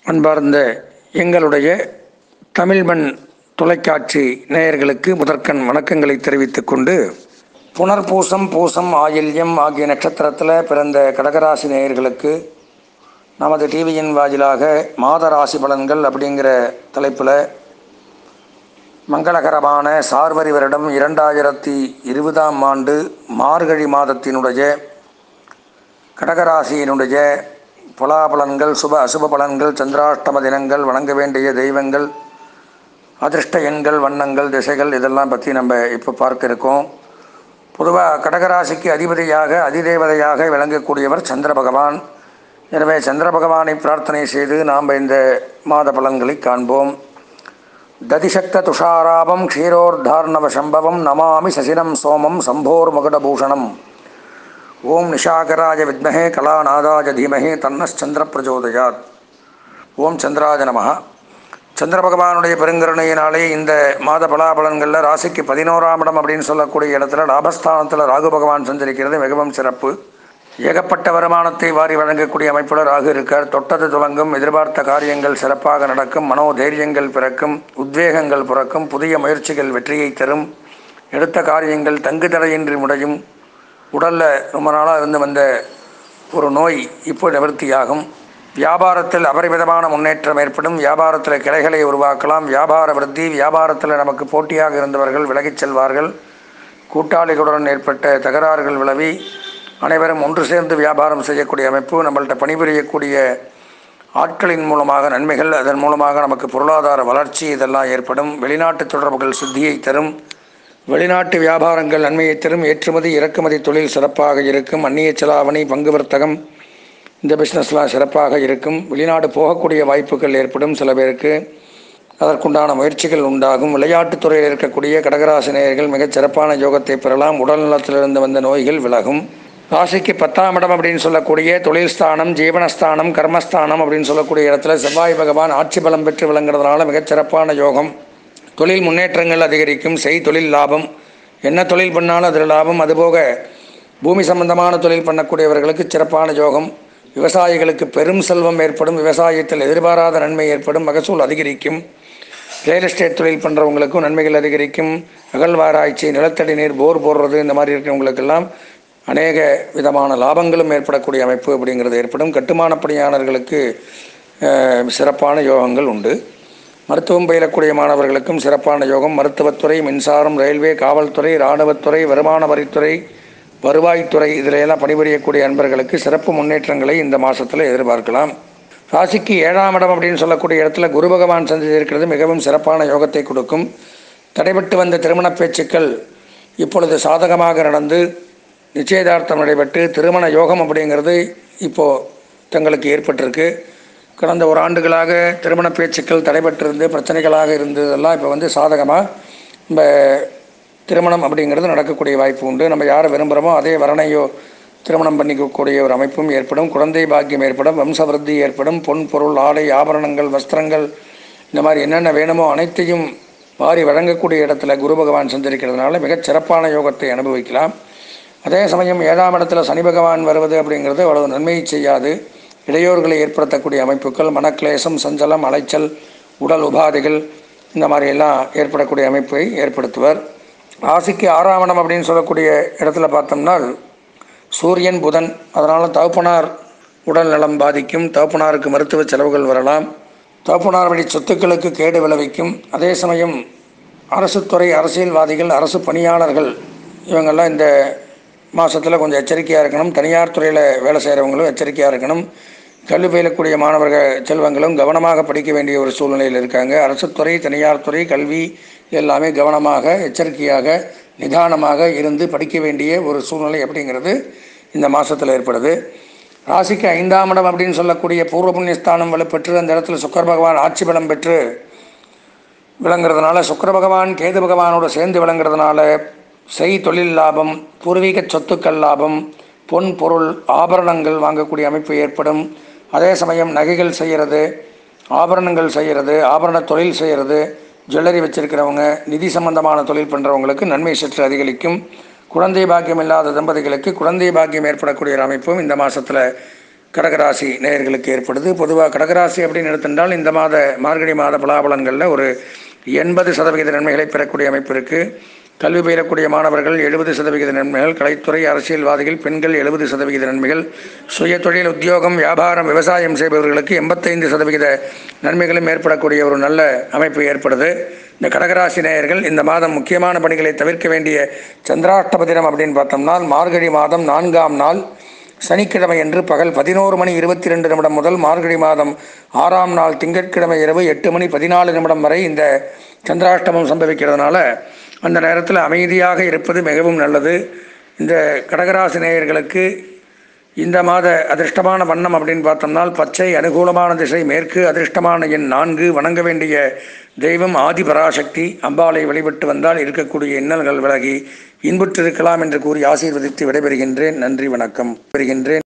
அன்பார்ந்த எங்களுடைய தமிழ்மண் தொலைக்காட்சி நேயர்களுக்கு முதற்கண் வணக்கங்களை தெரிவித்துக் கொண்டு புனர்பூசம் பூசம் ஆயில்யம் ஆகிய நட்சத்திரத்தில் பிறந்த கடகராசி நேயர்களுக்கு நமது டிவியின் வாயிலாக மாத ராசி பலன்கள் அப்படிங்கிற தலைப்பில் மங்களகரமான சார்வரி வருடம் இரண்டாயிரத்தி இருபதாம் ஆண்டு மார்கழி மாதத்தினுடைய கடகராசியினுடைய பலாபலன்கள் சுப அசுப பலன்கள் சந்திராஷ்டம தினங்கள் வணங்க வேண்டிய தெய்வங்கள் அதிர்ஷ்ட எண்கள் வண்ணங்கள் திசைகள் இதெல்லாம் பற்றி நம்ம இப்போ பார்க்க இருக்கோம் பொதுவாக கடகராசிக்கு அதிபதியாக அதிதேவதையாக விளங்கக்கூடியவர் சந்திர பகவான் எனவே சந்திர பகவானை பிரார்த்தனை செய்து நாம் இந்த மாத பலன்களை காண்போம் ததிசக்த துஷாராபம் க்ஷீரோர்தார்ணவ சம்பவம் நமாமி சசினம் சோமம் சம்போர் மகுடபூஷணம் ஓம் நிஷாகராஜ வித்மஹே கலாநாதாஜ தீமஹே தன்னச்சந்திர பிரஜோதயாத் ஓம் சந்திராஜ நமஹ சந்திர பகவானுடைய பெருங்கருணையினாலே இந்த மாத பலாபலன்களில் ராசிக்கு பதினோராம் இடம் அப்படின்னு சொல்லக்கூடிய இடத்துல லாபஸ்தானத்தில் ராகு பகவான் சஞ்சரிக்கிறது மிகவும் சிறப்பு ஏகப்பட்ட வருமானத்தை வாரி வழங்கக்கூடிய அமைப்புல ராகு இருக்கார் தொட்டது துலங்கும் எதிர்பார்த்த காரியங்கள் சிறப்பாக நடக்கும் மனோதைரியங்கள் பிறக்கும் உத்வேகங்கள் பிறக்கும் புதிய முயற்சிகள் வெற்றியை தரும் எடுத்த காரியங்கள் தங்கு தடையின்றி முடியும் உடலில் ரொம்ப நாளாக இருந்து வந்த ஒரு நோய் இப்போ நிவர்த்தியாகும் வியாபாரத்தில் அபரிமிதமான முன்னேற்றம் ஏற்படும் வியாபாரத்தில் கிளைகளை உருவாக்கலாம் வியாபார விருத்தி வியாபாரத்தில் நமக்கு போட்டியாக இருந்தவர்கள் விலகிச் செல்வார்கள் கூட்டாளிகளுடன் ஏற்பட்ட தகராறுகள் விளவி அனைவரும் ஒன்று சேர்ந்து வியாபாரம் செய்யக்கூடிய அமைப்பு நம்மள்கிட்ட பணிபுரியக்கூடிய ஆட்களின் மூலமாக நன்மைகள் அதன் மூலமாக நமக்கு பொருளாதார வளர்ச்சி இதெல்லாம் ஏற்படும் வெளிநாட்டு தொடர்புகள் சித்தியை தரும் வெளிநாட்டு வியாபாரங்கள் நன்மையை தரும் ஏற்றுமதி இறக்குமதி தொழில் சிறப்பாக இருக்கும் அந்நிய செலாவணி பங்கு வர்த்தகம் இந்த பிஸ்னஸ்லாம் சிறப்பாக இருக்கும் வெளிநாடு போகக்கூடிய வாய்ப்புகள் ஏற்படும் சில பேருக்கு அதற்குண்டான முயற்சிகள் உண்டாகும் விளையாட்டுத் துறையில் இருக்கக்கூடிய கடகராசினியர்கள் மிகச் சிறப்பான யோகத்தை பெறலாம் உடல் நலத்திலிருந்து வந்த நோய்கள் விலகும் ராசிக்கு பத்தாம் இடம் அப்படின்னு சொல்லக்கூடிய தொழில் ஸ்தானம் ஜீவனஸ்தானம் கர்மஸ்தானம் அப்படின்னு சொல்லக்கூடிய இடத்துல செவ்வாய் பகவான் ஆட்சி பலம் பெற்று விளங்குறதுனால மிகச் சிறப்பான யோகம் தொழில் முன்னேற்றங்கள் அதிகரிக்கும் செய் தொழில் லாபம் என்ன தொழில் பண்ணாலும் அதில் லாபம் அதுபோக பூமி சம்பந்தமான தொழில் பண்ணக்கூடியவர்களுக்கு சிறப்பான யோகம் விவசாயிகளுக்கு பெரும் செல்வம் ஏற்படும் விவசாயத்தில் எதிர்பாராத நன்மை ஏற்படும் மகசூல் அதிகரிக்கும் ரியல் எஸ்டேட் தொழில் பண்ணுறவங்களுக்கும் நன்மைகள் அதிகரிக்கும் அகழ்வாராய்ச்சி நிலத்தடி நீர் போர் போடுறது இந்த மாதிரி இருக்கிறவங்களுக்கெல்லாம் அநேக விதமான லாபங்களும் ஏற்படக்கூடிய அமைப்பு அப்படிங்கிறது ஏற்படும் கட்டுமான பணியாளர்களுக்கு அஹ், சிறப்பான யோகங்கள் உண்டு மருத்துவம் பயிலக்கூடிய மாணவர்களுக்கும் சிறப்பான யோகம் மருத்துவத்துறை மின்சாரம் ரயில்வே காவல்துறை இராணுவத்துறை வருமான வரித்துறை வருவாய்த்துறை இதில் எல்லாம் பணிபுரியக்கூடிய அன்பர்களுக்கு சிறப்பு முன்னேற்றங்களை இந்த மாதத்தில் எதிர்பார்க்கலாம் ராசிக்கு ஏழாம் இடம் அப்படின்னு சொல்லக்கூடிய இடத்துல குரு பகவான் சந்தித்திருக்கிறது மிகவும் சிறப்பான யோகத்தை கொடுக்கும் தடைபட்டு வந்த திருமண பேச்சுக்கள் இப்பொழுது சாதகமாக நடந்து நிச்சயதார்த்தம் நடைபெற்று திருமண யோகம் அப்படிங்கிறது இப்போது தங்களுக்கு ஏற்பட்டிருக்கு கடந்த ஒரு ஆண்டுகளாக திருமண பேச்சுக்கள் தடைபட்டிருந்து பிரச்சனைகளாக இருந்ததெல்லாம் இப்போ வந்து சாதகமாக நம்ம திருமணம் அப்படிங்கிறது நடக்கக்கூடிய வாய்ப்பு உண்டு நம்ம யாரை விரும்புகிறோமோ அதே வரணையோ திருமணம் பண்ணிக்கக்கூடிய ஒரு அமைப்பும் ஏற்படும் குழந்தை பாக்கியம் ஏற்படும் வம்சவிருத்தி ஏற்படும் பொன் பொருள் ஆடை ஆபரணங்கள் வஸ்திரங்கள் இந்த மாதிரி என்னென்ன வேணுமோ அனைத்தையும் வாரி வழங்கக்கூடிய இடத்துல குரு பகவான் சஞ்சரிக்கிறதுனால மிகச் சிறப்பான யோகத்தை அனுபவிக்கலாம் அதே சமயம் ஏழாம் இடத்துல சனி பகவான் வருவது அப்படிங்கிறது அவ்வளவு நன்மையை செய்யாது இடையூறுகளை ஏற்படுத்தக்கூடிய அமைப்புகள் மனக்லேசம் சஞ்சலம் அலைச்சல் உடல் உபாதைகள் இந்த மாதிரி எல்லாம் ஏற்படக்கூடிய அமைப்பை ஏற்படுத்துவர் ராசிக்கு ஆறாம் இடம் அப்படின்னு சொல்லக்கூடிய இடத்துல பார்த்தோம்னா சூரியன் புதன் அதனால் தகப்பனார் உடல் நலம் பாதிக்கும் தகப்பனாருக்கு மருத்துவ செலவுகள் வரலாம் தகப்பனார் வழி சொத்துக்களுக்கு கேடு விளைவிக்கும் அதே சமயம் அரசுத்துறை அரசியல்வாதிகள் அரசு பணியாளர்கள் இவங்கெல்லாம் இந்த மாதத்தில் கொஞ்சம் எச்சரிக்கையாக இருக்கணும் தனியார் துறையில் வேலை செய்கிறவங்களும் எச்சரிக்கையாக இருக்கணும் கல்வி பயிலக்கூடிய மாணவர்கள் செல்வங்களும் கவனமாக படிக்க வேண்டிய ஒரு சூழ்நிலையில் இருக்காங்க அரசுத்துறை தனியார் துறை கல்வி எல்லாமே கவனமாக எச்சரிக்கையாக நிதானமாக இருந்து படிக்க வேண்டிய ஒரு சூழ்நிலை அப்படிங்கிறது இந்த மாதத்தில் ஏற்படுது ராசிக்கு ஐந்தாம் இடம் அப்படின்னு சொல்லக்கூடிய பூர்வ புண்ணியஸ்தானம் வலுப்பெற்று அந்த இடத்துல சுக்கர பகவான் ஆட்சி பலம் பெற்று விளங்குறதுனால சுக்கர பகவான் கேது பகவானோட சேர்ந்து விளங்குறதுனால செய் தொழில் லாபம் பூர்வீக சொத்துக்கள் லாபம் பொன் பொருள் ஆபரணங்கள் வாங்கக்கூடிய அமைப்பு ஏற்படும் அதே சமயம் நகைகள் செய்கிறது ஆபரணங்கள் செய்கிறது ஆபரண தொழில் செய்கிறது ஜுவல்லரி வச்சிருக்கிறவங்க நிதி சம்பந்தமான தொழில் பண்ணுறவங்களுக்கு நன்மை சற்று அதிகரிக்கும் குழந்தை பாக்கியம் இல்லாத தம்பதிகளுக்கு குழந்தை பாக்கியம் ஏற்படக்கூடிய ஒரு அமைப்பும் இந்த மாதத்தில் கடகராசி நேயர்களுக்கு ஏற்படுது பொதுவாக கடகராசி அப்படின்னு எடுத்துட்டால் இந்த மாத மார்கழி மாத பலாபலன்களில் ஒரு எண்பது சதவிகித நன்மைகளை பெறக்கூடிய அமைப்பு இருக்குது கல்வி பயிலக்கூடிய மாணவர்கள் எழுபது சதவிகித நன்மைகள் கலைத்துறை அரசியல்வாதிகள் பெண்கள் எழுபது சதவிகித நன்மைகள் சுய தொழில் உத்தியோகம் வியாபாரம் விவசாயம் செய்பவர்களுக்கு எண்பத்தைந்து சதவிகித நன்மைகளும் ஏற்படக்கூடிய ஒரு நல்ல அமைப்பு ஏற்படுது இந்த கடகராசி நேயர்கள் இந்த மாதம் முக்கியமான பணிகளை தவிர்க்க வேண்டிய சந்திராஷ்டம தினம் அப்படின்னு பார்த்தோம்னா மார்கழி மாதம் நான்காம் நாள் சனிக்கிழமை என்று பகல் பதினோரு மணி இருபத்தி ரெண்டு நிமிடம் முதல் மார்கழி மாதம் ஆறாம் நாள் திங்கட்கிழமை இரவு எட்டு மணி பதினாலு நிமிடம் வரை இந்த சந்திராஷ்டமம் சம்பவிக்கிறதுனால அந்த நேரத்தில் அமைதியாக இருப்பது மிகவும் நல்லது இந்த கடகராசி நேயர்களுக்கு இந்த மாத அதிர்ஷ்டமான வண்ணம் அப்படின்னு பார்த்தோம்னால் பச்சை அனுகூலமான திசை மேற்கு அதிர்ஷ்டமான எண் நான்கு வணங்க வேண்டிய தெய்வம் ஆதிபராசக்தி அம்பாளை வழிபட்டு வந்தால் இருக்கக்கூடிய இன்னல்கள் விலகி இன்புற்றிருக்கலாம் என்று கூறி ஆசீர்வதித்து விடைபெறுகின்றேன் நன்றி வணக்கம் பெறுகின்றேன்